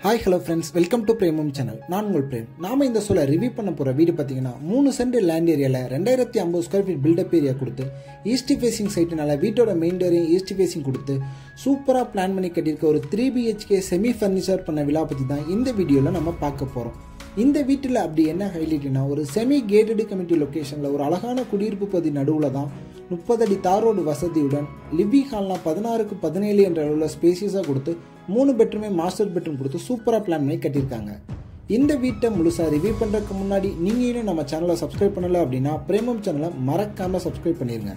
hi hello friends welcome to Premam channel நான் உங்கள் frame நாம இந்த சொல்ல ரிவ்யூ பண்ண போகிற வீடு பார்த்தீங்கன்னா மூணு சென்ட் லேண்ட் ஏரியாவில் ரெண்டாயிரத்தி ஐம்பது ஸ்கொயர் ஃபீட் பில்டப் ஏரியா கொடுத்து ஈஸ்ட் ஃபேசிங் சைட்டுனால வீட்டோட மெயின் டோரையும் ஈஸ்ட் ஃபேசிங் கொடுத்து சூப்பராக பிளான் பண்ணி கட்டியிருக்க ஒரு த்ரீ பிஹெச்கே செமி ஃபர்னிச்சர் பண்ண விழா பற்றி தான் இந்த வீடியோவில் நம்ம பார்க்க போகிறோம் இந்த வீட்டில் அப்படி என்ன ஹைலைட்னா ஒரு செமி கேட்டடு கமிட்டி லொக்கேஷனில் ஒரு அழகான குடியிருப்பு பகுதி நடுவில் தான் முப்பது அடி தார் ரோடு வசதியுடன் லிவிங் ஹால்னால் பதினாறுக்கு பதினேழு என்ற அளவில் ஸ்பேசியஸாக கொடுத்து மூணு பெட்ரூமே மாஸ்டர் பெட்ரூம் கொடுத்து சூப்பராக பிளான் பண்ணி கட்டியிருக்காங்க இந்த வீட்டை முழுசாக ரிவ்யூ பண்ணுறதுக்கு முன்னாடி நீங்கள் இன்னும் நம்ம சேனலை சப்ஸ்கிரைப் பண்ணலை அப்படின்னா பிரேமம் சேனலை மறக்காமல் சப்ஸ்கிரைப் பண்ணிடுங்க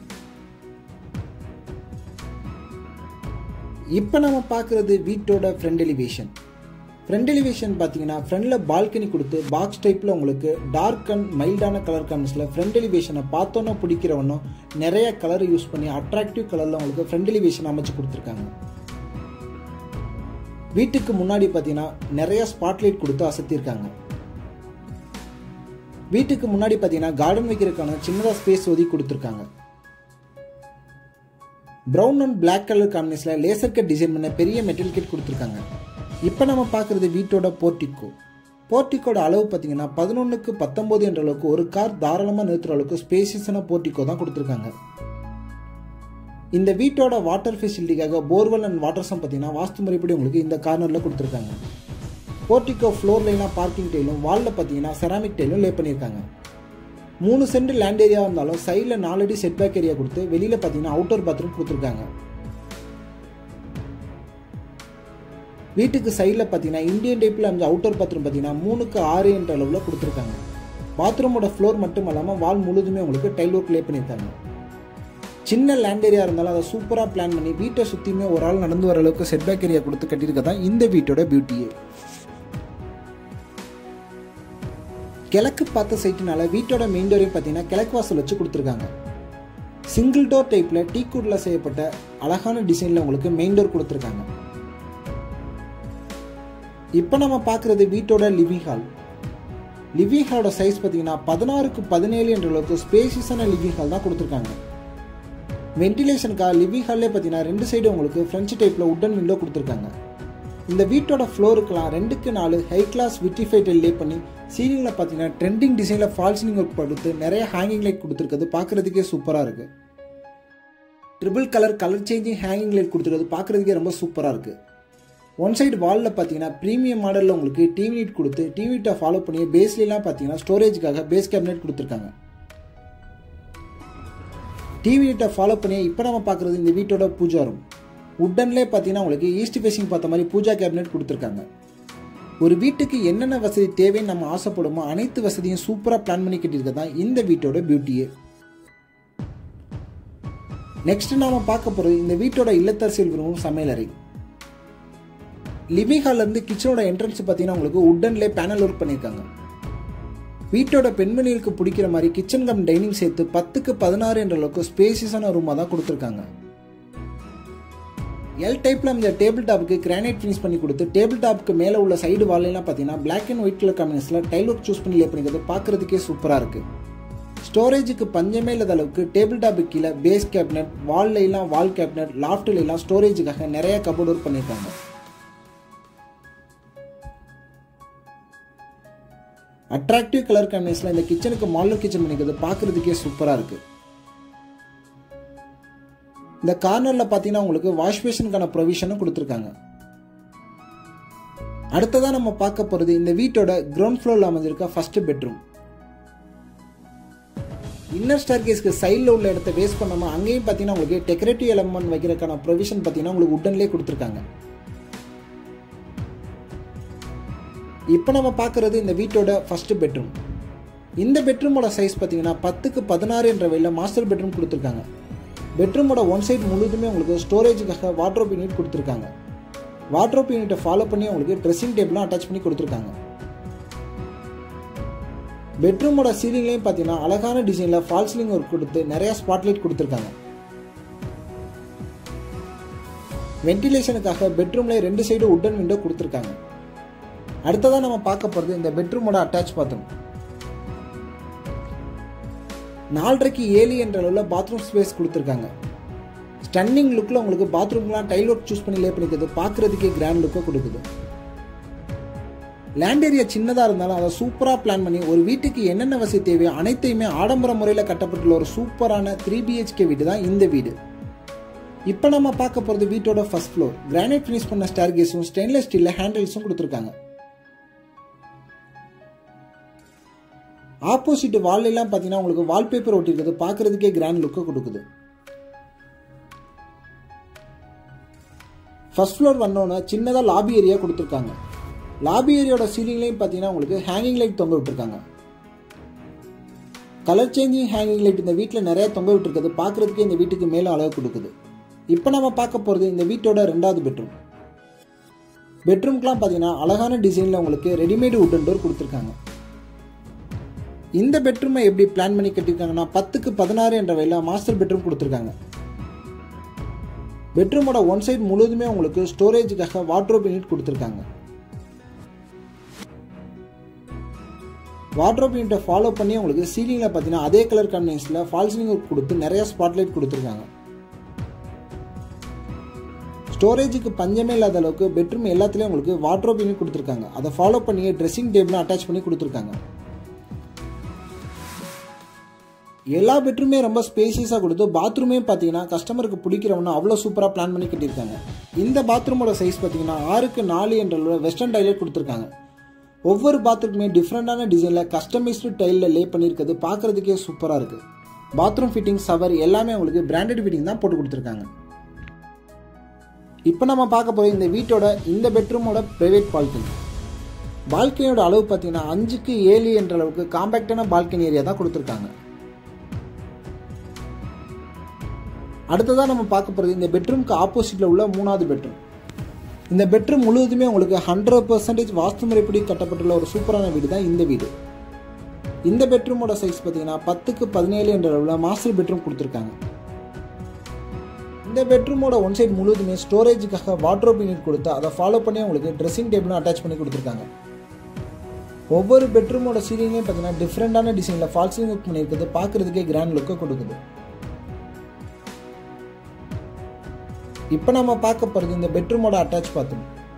இப்போ நம்ம பார்க்குறது வீட்டோட ஃப்ரண்ட் எலிவேஷன் ஃப்ரண்ட் எலிவேஷன் பார்த்தீங்கன்னா ஃப்ரண்டில் பால்கனி கொடுத்து பாக்ஸ் டைப்பில் உங்களுக்கு டார்க் அண்ட் மைல்டான கலர் காம்பினஸில் ஃப்ரண்ட் எலிவேஷனை பார்த்தோன்னா பிடிக்கிறவனும் நிறைய கலர் யூஸ் பண்ணி அட்ராக்டிவ் கலரில் உங்களுக்கு ஃப்ரண்ட் எலிவேஷன் அமைச்சு கொடுத்துருக்காங்க வீட்டுக்கு முன்னாடி பார்த்தீங்கன்னா நிறைய ஸ்பாட்லைட் கொடுத்து அசத்திருக்காங்க வீட்டுக்கு முன்னாடி பார்த்தீங்கன்னா கார்டன் வைக்கிறதுக்கான சின்னதாக ஸ்பேஸ் ஒதுக்கி கொடுத்துருக்காங்க ப்ரௌன் அண்ட் பிளாக் கலர் காம்பினேஷனில் லேசர் கட் டிசைன் பண்ண பெரிய மெட்டல் கிட் கொடுத்துருக்காங்க இப்போ நம்ம பார்க்குறது வீட்டோட போர்ட்டிக்கோ போர்ட்டிக்கோட அளவு பார்த்தீங்கன்னா பதினொன்றுக்கு பத்தொம்போது என்ற அளவுக்கு ஒரு கார் தாராளமாக நிறுத்துற அளவுக்கு ஸ்பேசியஸான போர்ட்டிக்கோ தான் கொடுத்துருக்காங்க இந்த வீட்டோட வாட்டர் ஃபெசிலிட்டிக்காக போர்வெல் அண்ட் வாட்டர் சம் பார்த்தீங்கன்னா வாஸ்து முறைப்படி உங்களுக்கு இந்த கார்னரில் கொடுத்துருக்காங்க போர்ட்டிக்கோ ஃப்ளோர் லைனாக பார்க்கிங் டைலும் வாலில் பார்த்தீங்கன்னா செராமிக் டைலும் லே பண்ணியிருக்காங்க மூணு சென்ட் லேண்ட் ஏரியா இருந்தாலும் சைடில் நாலடி செட்பேக் ஏரியா கொடுத்து வெளியில் பார்த்தீங்கன்னா அவுட்டர் பாத்ரூம் கொடுத்துருக்காங்க வீட்டுக்கு சைடில் பார்த்தீங்கன்னா இந்தியன் டைப்பில் அமைஞ்ச அவுட்டர் பாத்ரூம் பார்த்தீங்கன்னா மூணுக்கு ஆறு என்ற அளவில் கொடுத்துருக்காங்க பாத்ரூமோட ஃப்ளோர் மட்டும் இல்லாமல் வால் முழுதுமே உங்களுக்கு டைல் ஒர்க் லே பண்ணியிருக்காங்க சின்ன லேண்ட் ஏரியா இருந்தாலும் அதை சூப்பராக பிளான் பண்ணி வீட்டை சுற்றியுமே ஒரு ஆள் நடந்து வர அளவுக்கு செட்பேக் ஏரியா கொடுத்து கட்டியிருக்க தான் இந்த வீட்டோட பியூட்டியே கிழக்கு பார்த்த சைட்டுனால வீட்டோட மெயின் டோரையும் பார்த்தீங்கன்னா கிழக்கு வாசல் வச்சு கொடுத்துருக்காங்க சிங்கிள் டோர் டைப்பில் டீ கூட்டில் செய்யப்பட்ட அழகான டிசைனில் உங்களுக்கு மெயின் டோர் கொடுத்துருக்காங்க இப்போ நம்ம பார்க்குறது வீட்டோட லிவிங் ஹால் லிவிங் ஹாலோட சைஸ் பார்த்தீங்கன்னா பதினாறுக்கு பதினேழு என்ற அளவுக்கு ஸ்பேசியஸான லிவிங் ஹால் தான் கொடுத்துருக்காங்க வென்டிலேஷனுக்காக லிவிங் ஹால்லே பார்த்தீங்கன்னா ரெண்டு சைடு உங்களுக்கு ஃப்ரெஞ்சு டைப்பில் உட்டன் விண்டோ கொடுத்துருக்காங்க இந்த வீட்டோட ஃப்ளோருக்கெலாம் ரெண்டுக்கு நாலு ஹை கிளாஸ் விட்டிஃபைட் லே பண்ணி சீலிங்கில் பார்த்தீங்கன்னா ட்ரெண்டிங் டிசைனில் ஃபால் சீலிங் ஒர்க் கொடுத்து நிறைய ஹேங்கிங் லைட் கொடுத்துருக்குது பார்க்குறதுக்கே சூப்பராக இருக்குது triple colour colour changing hanging light கொடுத்துருக்குது பார்க்குறதுக்கே ரொம்ப சூப்பராக இருக்குது ஒன் சைடு வாலில் பார்த்தீங்கன்னா ப்ரீமியம் மாடலில் உங்களுக்கு டிவி நீட் கொடுத்து டிவி நீட்டை ஃபாலோ பண்ணி பேஸ்லாம் பார்த்தீங்கன்னா ஸ்டோரேஜுக்காக பேஸ் கேபினெட் கொடுத்துருக்காங்க டிவி நீட்டை ஃபாலோ பண்ணி இப்போ நம்ம பார்க்குறது இந்த வீட்டோட பூஜா ரூம் உட்டன்லேயே பார்த்தீங்கன்னா உங்களுக்கு ஈஸ்ட் ஃபேஸிங் பார்த்த மாதிரி பூஜா கேபினெட் கொடுத்துருக்காங்க ஒரு வீட்டுக்கு என்னென்ன வசதி தேவைன்னு நம்ம ஆசைப்படுமோ அனைத்து வசதியும் சூப்பராக பிளான் பண்ணி கட்டியிருக்க தான் இந்த வீட்டோட பியூட்டியே நெக்ஸ்ட் நாம பார்க்க போகிறது இந்த வீட்டோட இல்லத்தரசியல் விரும்பும் சமையலறை லிவிங் ஹால்லேருந்து கிச்சனோட என்ட்ரன்ஸ் பார்த்தீங்கன்னா உங்களுக்கு உட்டன்லே பேனல் ஒர்க் பண்ணியிருக்காங்க வீட்டோட பெண்மணிகளுக்கு பிடிக்கிற மாதிரி கிச்சன் கம் டைனிங் சேர்த்து பத்துக்கு பதினாறு என்ற அளவுக்கு ஸ்பேசியஸான ரூமாக தான் கொடுத்துருக்காங்க எல் டைப்பில் இந்த டேபிள் டாப்புக்கு கிரானைட் ஃபினிஷ் பண்ணி கொடுத்து டேபிள் டாப்புக்கு மேலே உள்ள சைடு வால்லாம் பார்த்தீங்கன்னா பிளாக் அண்ட் ஒயிட் கலர் காம்பினேஷனில் டைல் ஒர்க் சூஸ் பண்ணி லே பண்ணிக்கிறது பார்க்குறதுக்கே சூப்பராக இருக்குது ஸ்டோரேஜுக்கு பஞ்சமே இல்லாத அளவுக்கு டேபிள் டாப்புக்கு கீழே பேஸ் கேபினட் வால்லாம் வால் கேபினட் லாஃப்ட்லாம் ஸ்டோரேஜுக்காக நிறைய கபோர்ட் ஒர்க் பண்ணியிருக்காங்க அட்ராக்டிவ் கலர் காம்பினேஷனில் இந்த கிச்சனுக்கு மாடலர் கிச்சன் பண்ணிக்கிறது பார்க்குறதுக்கே சூப்பராக இருக்குது இந்த கார்னரில் பார்த்தீங்கன்னா உங்களுக்கு வாஷ் பேஷனுக்கான ப்ரொவிஷனும் கொடுத்துருக்காங்க அடுத்ததாக நம்ம பார்க்க போகிறது இந்த வீட்டோட கிரவுண்ட் ஃப்ளோரில் அமைஞ்சிருக்க ஃபர்ஸ்ட் பெட்ரூம் இன்னர் ஸ்டார் கேஸ்க்கு சைடில் உள்ள இடத்த வேஸ்ட் பண்ணாமல் அங்கேயும் பார்த்தீங்கன்னா உங்களுக்கு டெக்கரேட்டிவ் எலமெண்ட் வைக்கிறதுக்கான ப்ரொவிஷன் பார்த்தீங்கன்னா உங்களுக்கு உடன்லேயே கொடுத்துருக்காங்க இப்போ நம்ம பார்க்குறது இந்த வீட்டோட ஃபர்ஸ்ட் பெட்ரூம் இந்த பெட்ரூமோட சைஸ் பார்த்தீங்கன்னா பத்துக்கு பதினாறு என்ற வகையில் மாஸ்டர் பெட்ரூம் கொடுத்துருக்காங்க பெட்ரூமோட ஒன் சைடு முழுதுமே உங்களுக்கு ஸ்டோரேஜுக்காக வாட்ரோப் யூனிட் கொடுத்துருக்காங்க வாட்ரோப் யூனிட்டை ஃபாலோ பண்ணி உங்களுக்கு ட்ரெஸ்ஸிங் டேபிளும் அட்டாச் பண்ணி கொடுத்துருக்காங்க பெட்ரூமோட சீலிங்லேயும் பார்த்தீங்கன்னா அழகான டிசைனில் ஃபால் சீலிங் ஒர்க் கொடுத்து நிறைய ஸ்பாட்லைட் கொடுத்துருக்காங்க வென்டிலேஷனுக்காக பெட்ரூம்ல ரெண்டு சைடு உட்டன் விண்டோ கொடுத்துருக்காங்க அடுத்ததாக நம்ம பார்க்க போகிறது இந்த பெட்ரூமோட அட்டாச் பாத்ரூம் நாலரைக்கு ஏழு என்ற அளவில் பாத்ரூம் ஸ்பேஸ் கொடுத்துருக்காங்க ஸ்டன்னிங் லுக்கில் உங்களுக்கு பாத்ரூம்லாம் டைல் ஒர்க் சூஸ் பண்ணி லே பண்ணிக்கிறது பார்க்குறதுக்கே கிராண்ட் லுக்கை கொடுக்குது லேண்ட் ஏரியா சின்னதாக இருந்தாலும் அதை சூப்பராக பிளான் பண்ணி ஒரு வீட்டுக்கு என்னென்ன வசதி தேவையோ அனைத்தையுமே ஆடம்பர முறையில் கட்டப்பட்டுள்ள ஒரு சூப்பரான த்ரீ பிஹெச்கே வீடு தான் இந்த வீடு இப்போ நம்ம பார்க்க போகிறது வீட்டோட ஃபர்ஸ்ட் ஃப்ளோர் கிரானைட் ஃபினிஷ் பண்ண ஸ்டார் கேஸும் ஸ்டெயின்லெஸ் ஸ்டீலில் ஹேண்டில்ஸும் கொடுத்துருக்காங்க ஆப்போசிட் வால்லாம் பார்த்தீங்கன்னா உங்களுக்கு வால்பேப்பர் ஒட்டிருக்கிறது பார்க்கறதுக்கே கிராண்ட் லுக்கை கொடுக்குது ஃபர்ஸ்ட் ஃப்ளோர் வந்தோன்னே சின்னதாக லாபி ஏரியா கொடுத்துருக்காங்க லாபி ஏரியாவோட சீலிங்லையும் பார்த்தீங்கன்னா உங்களுக்கு ஹேங்கிங் லைட் தொங்க விட்டுருக்காங்க கலர் சேஞ்சிங் ஹேங்கிங் லைட் இந்த வீட்டில் நிறைய தொங்க விட்டுருக்குது பார்க்குறதுக்கே இந்த வீட்டுக்கு மேலே அழகு கொடுக்குது இப்போ நம்ம பார்க்க போகிறது இந்த வீட்டோட ரெண்டாவது பெட்ரூம் பெட்ரூம்க்குலாம் பார்த்தீங்கன்னா அழகான டிசைனில் உங்களுக்கு ரெடிமேடு உட்டன் டோர் கொடுத்துருக்காங்க இந்த பெட்ரூமை எப்படி பிளான் பண்ணி கட்டியிருக்காங்கன்னா பத்துக்கு பதினாறு என்ற வகையில் மாஸ்டர் பெட்ரூம் கொடுத்துருக்காங்க பெட்ரூமோட ஒன் சைடு முழுவதுமே உங்களுக்கு ஸ்டோரேஜுக்காக வாட்ரோப் யூனிட் கொடுத்துருக்காங்க வாட்ரோப் யூனிட்டை ஃபாலோ பண்ணி உங்களுக்கு சீலிங்கில் பார்த்தீங்கன்னா அதே கலர் காம்பினேஷனில் ஃபால் சீலிங் கொடுத்து நிறைய ஸ்பாட்லைட் கொடுத்துருக்காங்க ஸ்டோரேஜுக்கு பஞ்சமே இல்லாத அளவுக்கு பெட்ரூம் எல்லாத்துலேயும் உங்களுக்கு வாட்ரோப் யூனிட் கொடுத்துருக்காங்க அதை ஃபாலோ பண்ணி ட்ரெஸ்ஸிங் டேபிளும் அட்டாச் பண்ணி கொடுத்துருக்காங்க எல்லா பெட்ரூமே ரொம்ப ஸ்பேசியஸாக கொடுத்து பாத்ரூமே பார்த்தீங்கன்னா கஸ்டமருக்கு பிடிக்கிறவனா அவ்வளோ சூப்பராக பிளான் பண்ணி கட்டியிருக்காங்க இந்த பாத்ரூமோட சைஸ் பார்த்தீங்கன்னா ஆறுக்கு நாலு என்ற வெஸ்டர்ன் டைலே கொடுத்துருக்காங்க ஒவ்வொரு பாத்ரூமுமே டிஃப்ரெண்டான டிசைனில் கஸ்டமைஸ்டு டைலில் லே பண்ணியிருக்கிறது பார்க்குறதுக்கே சூப்பராக இருக்குது பாத்ரூம் ஃபிட்டிங் சவர் எல்லாமே உங்களுக்கு பிராண்டட் ஃபிட்டிங் தான் போட்டு கொடுத்துருக்காங்க இப்போ நம்ம பார்க்க போகிற இந்த வீட்டோட இந்த பெட்ரூமோட ப்ரைவேட் பால்கனி பால்கனியோட அளவு பார்த்தீங்கன்னா அஞ்சுக்கு ஏழு என்ற அளவுக்கு காம்பேக்டான பால்கனி ஏரியா தான் கொடுத்துருக்காங்க அடுத்ததாக நம்ம பார்க்க போகிறது இந்த பெட்ரூம்க்கு ஆப்போசிட்டில் உள்ள மூணாவது பெட்ரூம் இந்த பெட்ரூம் முழுவதுமே உங்களுக்கு ஹண்ட்ரட் பர்சன்டேஜ் வாஸ்து முறைப்படி கட்டப்பட்டுள்ள ஒரு சூப்பரான வீடு தான் இந்த வீடு இந்த பெட்ரூமோட சைஸ் பார்த்தீங்கன்னா பத்துக்கு பதினேழு என்ற அளவில் மாஸ்டர் பெட்ரூம் கொடுத்துருக்காங்க இந்த பெட்ரூமோட ஒன் சைடு முழுவதுமே ஸ்டோரேஜுக்காக வாட்ரோப் யூனிட் கொடுத்து அதை ஃபாலோ பண்ணி உங்களுக்கு ட்ரெஸ்ஸிங் டேபிளும் அட்டாச் பண்ணி கொடுத்துருக்காங்க ஒவ்வொரு பெட்ரூமோட சீலிங்லேயும் பார்த்தீங்கன்னா டிஃப்ரெண்டான டிசைனில் ஃபால் சீலிங் ஒர்க் பண்ணியிருக்கிறது பார்க்குறதுக்கே கிராண்ட் லுக்கை கொடுக்குது இப்போ நம்ம பார்க்க போகிறது இந்த பெட்ரூமோட அட்டாச் பாத்ரூம்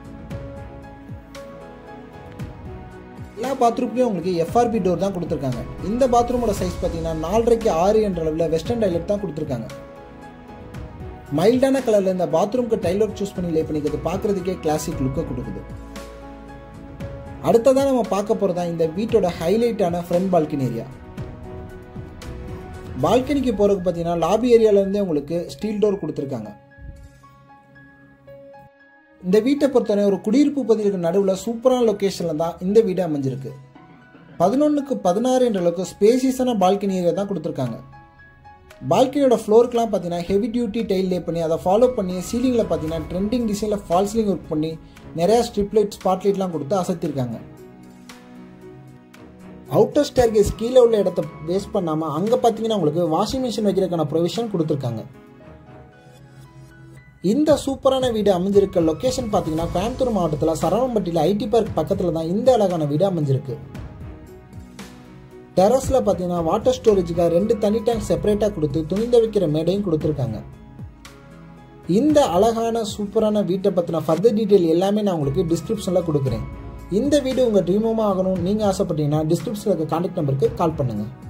எல்லா பாத்ரூம்லேயும் உங்களுக்கு எஃப்ஆர்பி டோர் தான் கொடுத்துருக்காங்க இந்த பாத்ரூமோட சைஸ் பார்த்தீங்கன்னா நாலரைக்கு ஆறு என்ற அளவில் வெஸ்டர்ன் டைலட் தான் கொடுத்துருக்காங்க மைல்டான கலரில் இந்த பாத்ரூம்க்கு டைலர் சூஸ் பண்ணி லே பண்ணிக்கிறது பார்க்குறதுக்கே கிளாசிக் லுக்கை கொடுக்குது அடுத்ததான் நம்ம பார்க்க போகிறதா இந்த வீட்டோட ஹைலைட்டான ஃப்ரண்ட் பால்கனி ஏரியா பால்கனிக்கு போகிறதுக்கு பார்த்தீங்கன்னா லாபி ஏரியாவிலேருந்தே உங்களுக்கு ஸ்டீல் டோர் கொடுத்துருக்காங்க இந்த வீட்டை பொறுத்தவரை ஒரு குடியிருப்பு பகுதிகளுக்கு நடுவில் சூப்பரான லொக்கேஷனில் தான் இந்த வீடு அமைஞ்சிருக்கு பதினொன்றுக்கு பதினாறு என்ற அளவுக்கு ஸ்பேசியஸான பால்கனி ஏரியா தான் கொடுத்துருக்காங்க பால்கனியோட ஃப்ளோருக்குலாம் பார்த்தீங்கன்னா ஹெவி டியூட்டி டைல் லே பண்ணி அதை ஃபாலோ பண்ணி சீலிங்கில் பார்த்தீங்கன்னா ட்ரெண்டிங் டிசைனில் ஃபால் சீலிங் ஒர்க் பண்ணி நிறையா ஸ்ட்ரிப் லைட் ஸ்பாட் லைட்லாம் கொடுத்து அசத்திருக்காங்க அவுட்டர் ஸ்டேர் கேஸ் கீழே உள்ள இடத்த வேஸ்ட் பண்ணாமல் அங்கே பார்த்தீங்கன்னா உங்களுக்கு வாஷிங் மிஷின் வைக்கிறதுக்கான ப்ரொவிஷன் கொடுத்துருக்காங்க இந்த சூப்பரான வீடு அமைஞ்சிருக்க லொக்கேஷன் பார்த்தீங்கன்னா கோயம்புத்தூர் மாவட்டத்தில் சரவணம்பட்டியில் ஐடி பார்க் பக்கத்தில் தான் இந்த அழகான வீடு அமைஞ்சிருக்கு டெரஸில் பார்த்தீங்கன்னா வாட்டர் ஸ்டோரேஜுக்காக ரெண்டு தனி டேங்க் செப்பரேட்டாக கொடுத்து துணி துவைக்கிற மேடையும் கொடுத்துருக்காங்க இந்த அழகான சூப்பரான வீட்டை பற்றின ஃபர்தர் டீட்டெயில் எல்லாமே நான் உங்களுக்கு டிஸ்கிரிப்ஷனில் கொடுக்குறேன் இந்த வீடு உங்கள் ட்ரீம் ஹோமாக ஆகணும் நீங்கள் ஆசைப்பட்டீங்கன்னா டிஸ்கிரிப்ஷனில் இருக்க கான்டாக்ட் நம்பருக்கு கால் பண்ணுங்கள்